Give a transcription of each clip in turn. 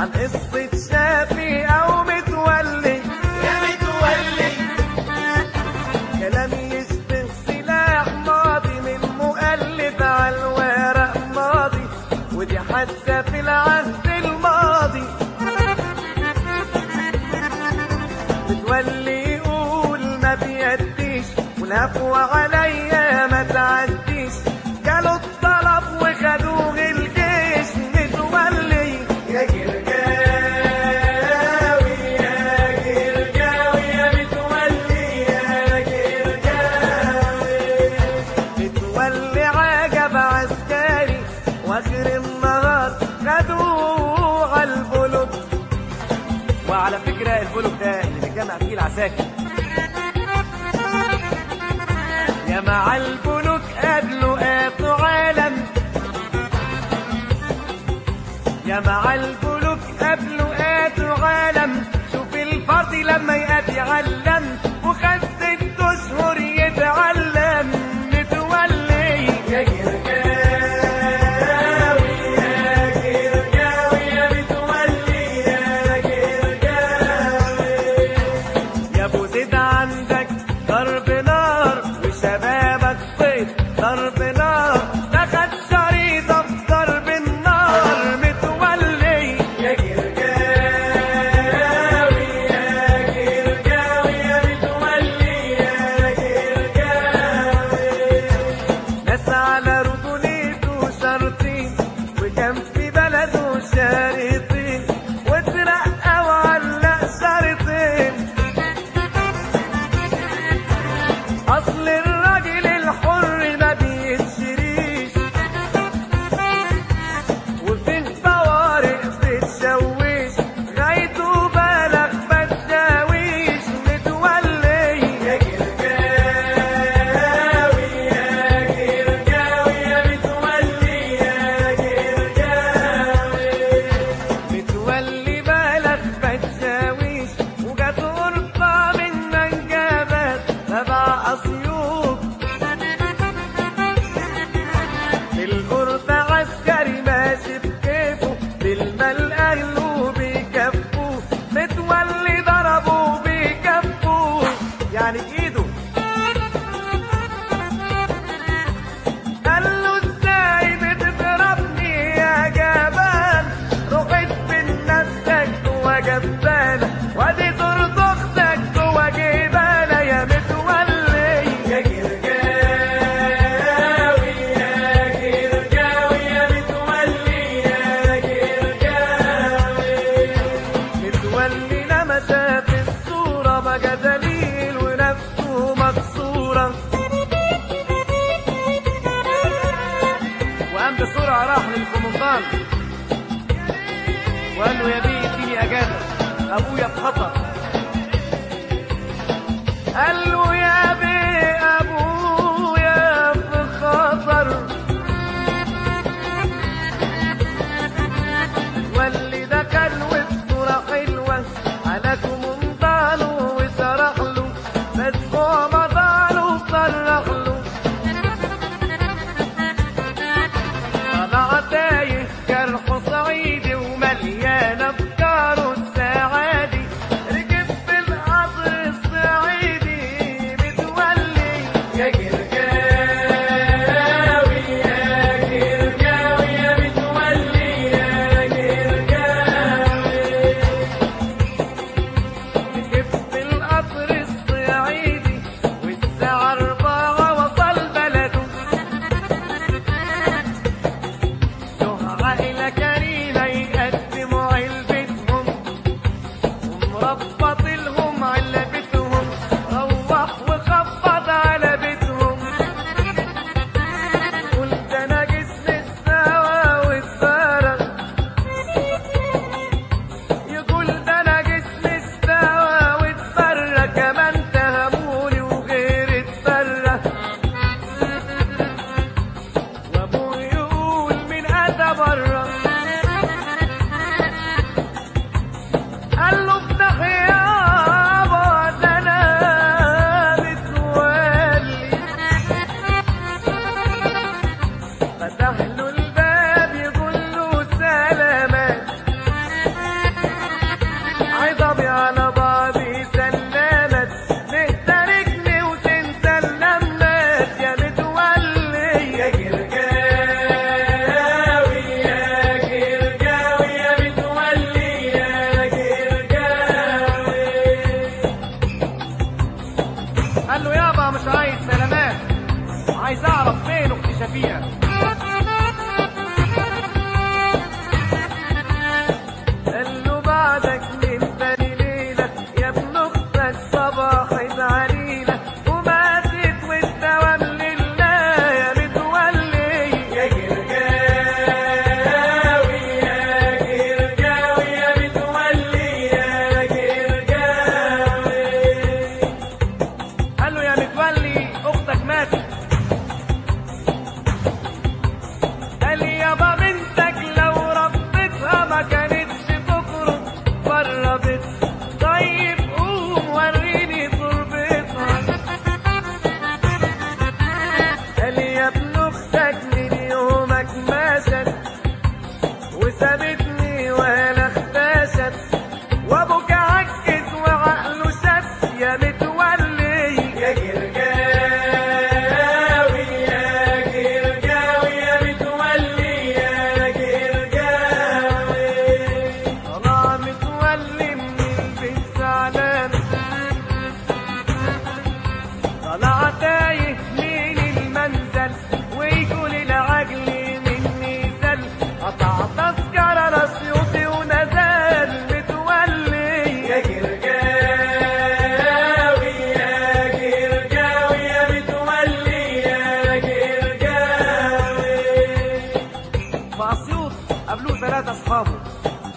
عن قصة شافي أو متولي يا متولي كلام يشبه سلاح ماضي من مؤلف على الورق ماضي ودي حادثة في العهد الماضي متولي يقول ما بيديش والهفوة عليا ما تعديش جاله الطلب وخدوه الجيش متولي يا جرجاوي يا جرجاوي يا متولي يا جرجاوي متولي عجب عسكري واخر النهار خدوه على البلوك وعلى فكرة البلوك ده اللي بيتجمع فيه العساكر يا مع البلوك قابلوا قاتوا عالم يا مع البلوك قابلوا قاتوا عالم شوف الفرد لما يأتي علم وخد ست اشهر يتعلم متولي يا جرجاوي يا جرجاوي يا متولي يا جرجاوي يا ابو زيد عندك ضرب نار وشبابك صيد ضرب نار دخل شريطة في ضرب النار متولي يا جرجاوي يا جرجاوي يا متولي يا جرجاوي ناس على رجوليته شرطين وكان في بلده شارطين واترقى وعلق شرطين اصل الراجل الحر ما بيتشريش وفي طوارئ بتشويش غايته بلغ ما تشاويش متولي يا جرجاوي يا جرجاوي يا متولي يا جرجاوي متولي بالك بتشاويش وجات غرفة من منجبات تبع أسيوط في الغرفة عسكري ماشي بكيفه بالمال أهله بيكفوه متولي ضربه بيكفوه يعني بإيده قال له ازاي بتضربني يا جبان رقيت من نفسك جوا جبانة وادي صورة اختك جوا جبانة يا متولي يا جرجاوي يا جرجاوي يا متولي يا جرجاوي متولي لما شاف الصورة بقى دليل ونفسه مكسورة وقام بسرعة راح للقمصان وقال له يا بيه اديني اجازة ابويا في خطر قال له يا بيه ابويا في خطر واللي دخل وبصورة حلوة على كومنطاله وشرح له بس هو مضاله وصرح له طلع تايه جرحه صعيدي ومليان افكاره السعادي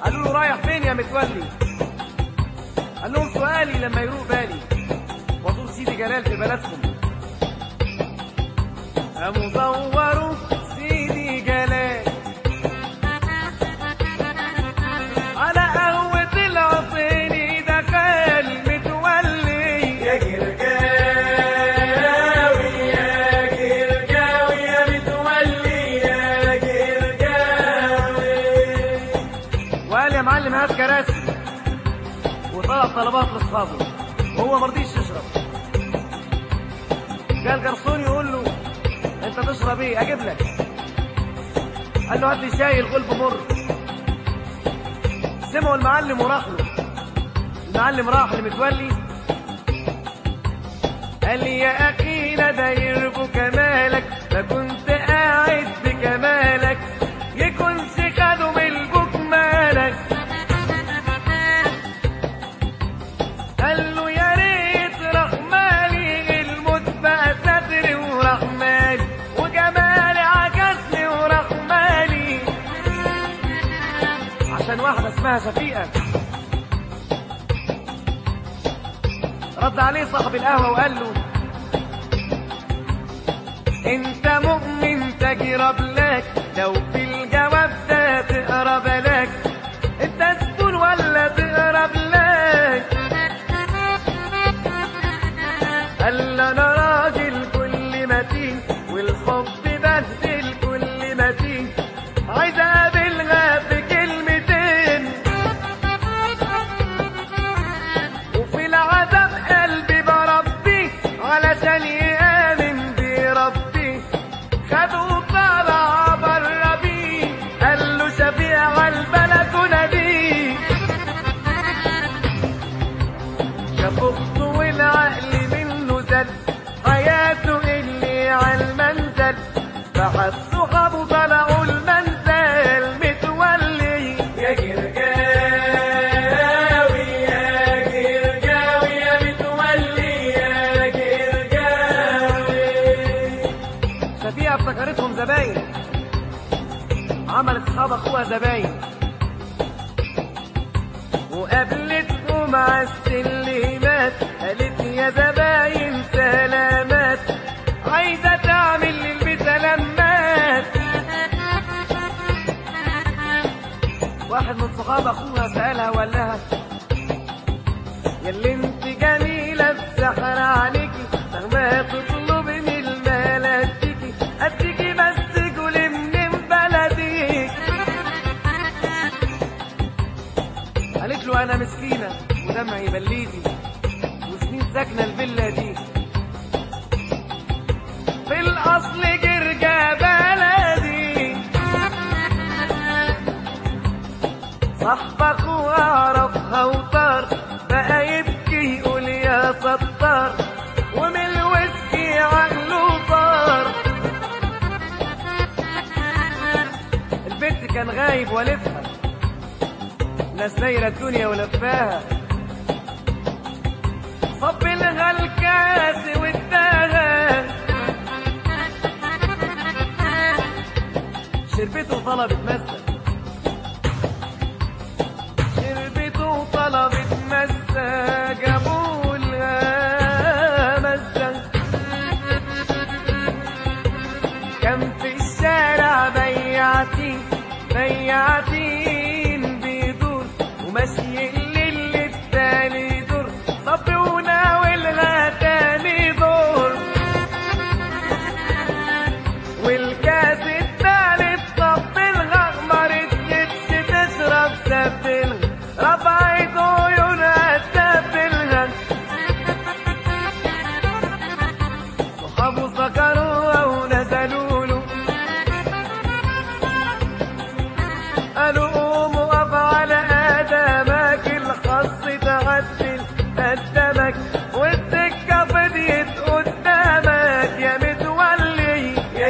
قالوا له رايح فين يا متولي قال لهم سؤالي لما يروق بالي وازور سيدي جلال في بلدكم قاموا دوروا سيدي جلال على قهوة العطيني دخل متولي يا جرجاوي يا جرجاوي يا متولي يا جرجاوي وقال يا معلم هات كراسي وطلب طلبات لاصحابه وهو مرضيش يشرب قال جرسون يقول له انت تشرب ايه اجيب لك قال له هات لي شاي الغلب مر سمعوا المعلم وراح له المعلم راح لمتولي قال لي يا اخي لا داير بكمالك ما كنت قاعد بكمالك يكونش خدوا من البوك مالك قال له يا ريت رحمالي الموت بقى ستري ورحمالي وجمالي عكسني ورحمالي عشان واحدة اسمها شفيقة رد عليه صاحب القهوة وقال له انت مؤمن تجرب لك لو في الجواب ده تقرا بلاك انت زبون ولا تقرب لك قال له انا راجل كل متين والحب بهدل كل متين عايز اقابلها في كلمتين وفي العذاب قلبي بربي علشان يآمن بربي خدوا طلع بره بيه قال له شفيع البلكونة دي شاف اخته والعقل منه زل حياته اللي على المنزل فحس صحابه طلعوا المنزل متولي يا جرجاوي يا جرجاوي يا متولي يا جرجاوي شفيقة افتكرتهم زباين عملت اصحاب اخوها زباين وقابلتهم على السلمات قالت يا زباين سلامات عايزة تعمل للبي سلامات واحد من صحاب اخوها سألها وقال لها يا اللي انت جميلة بسحر عليكي مهما تطلبني المال اديكي اديكي بس قولي منين بلدك قالت له انا مسكينة ودمعي بليدي وسنين ساكنة الفيلا دي في الاصل جرجا بلدي صاحب اخوها عرفها وطار بقى يبكي يقول يا ستار ومن الويسكي عقله طار البنت كان غايب والفها ناس نايرة الدنيا ولفاها صب لها الكاس واداها شربته وطلبت مسك شربت وطلبت مسة جابوا لها مسة كان في الشارع بياعتين بياعتين بيدور وماشي الليل التاني دور صب وناولها تاني دور والكاس التالت صب الغمر تلتش تشرب سبلها رفعت عيونها سبلها صحابه سكروها ونزلوا له قالوا قوم وقف على آدمك الخص تعدل قدامك والسكة فضيت قدامك يا متولي يا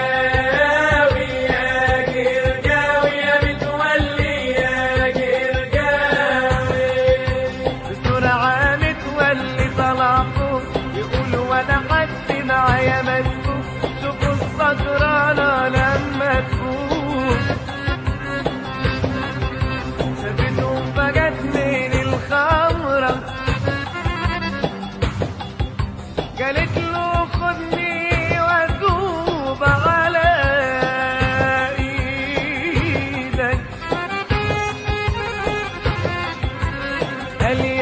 جرجاوي يا جرجاوي يا متولي يا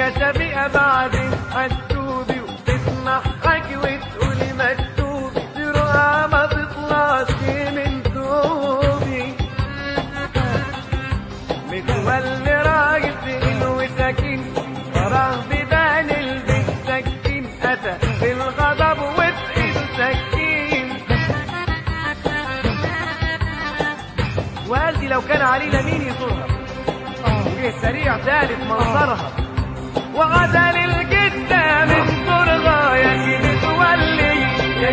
يا شفيقة بعدين هتتوبي وتتمحك وتقولي مكتوبي دي رؤى ما تطلعش من توبي متولي راجل تقيل وسكين وراه بدان البيت سكين أتى بالغضب وتقيل سكين والدي لو كان عليه لمين يزورها جه سريع ثالث منظرها وغزل الجدة من صرغة يا سيدي تولي يا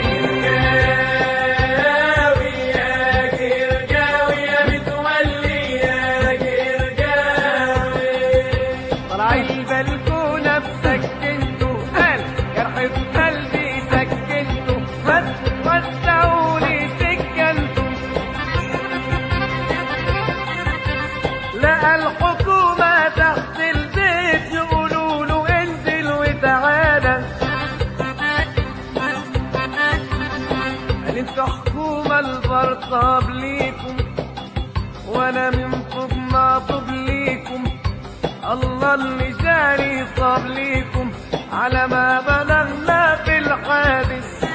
جرجاوي يا جرجاوي يا متولي يا جرجاوي طلعت البلكونة بسكنته قال جرح في قلبي سكنته بس وسعوني سكنته لقى الحكومة تحت البيت يقولوا له انزل وتعالى قال انتوا حكومة البرطاب ليكم وانا من فوق معطوب ليكم الله اللي جاري صاب ليكم على ما بلغنا في الحادث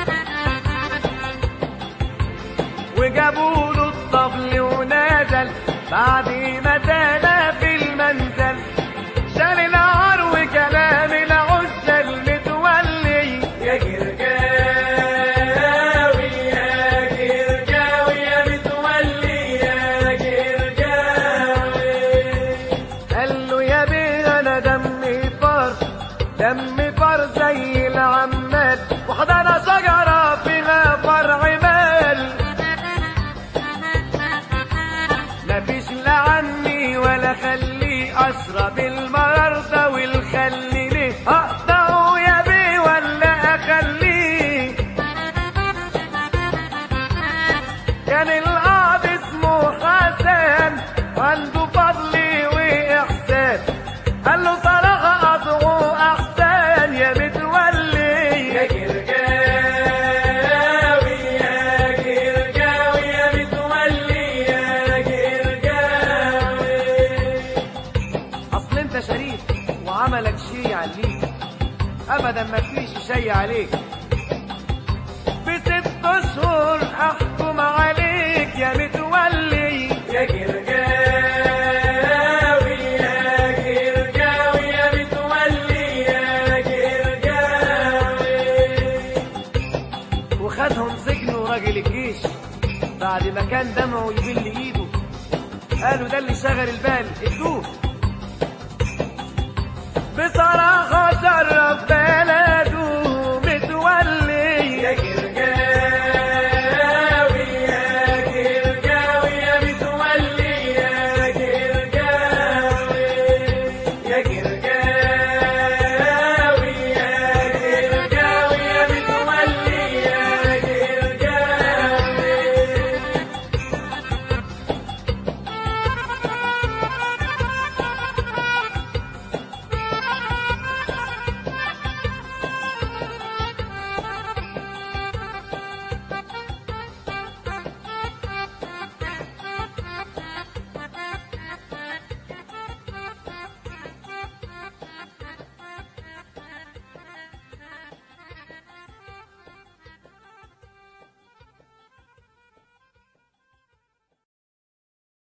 وجابوا له الطبل ونزل بعد ما تلا في المنزل شال العار وكلام العزة المتولي يا جرجاوي يا جرجاوي يا متولي يا جرجاوي قال له يا بيه انا دمي فار دمي فار زي العمال وحضنا شجرة فيها فرع مال مفيش لا عني ولا خليه اشرب المرار ده والخل ليه اقطعه يا بيه ولا اخليه كان القاضي اسمه حسن عنده فضل واحسان قال له صراحه قطعه احسن يا متولي يا جرجاوي يا جرجاوي يا متولي يا جرجاوي اصل انت شريف وعملك شيء عليك ابدا ما فيش شيء عليك بست اشهر احكم عليك يا متولي يا جرجاوي يا جرجاوي يا متولي يا جرجاوي وخدهم سجنوا راجل الجيش بعد ما كان دمعه يبل ايده قالوا ده اللي شغل البال ادوه بصراحة شرف بالك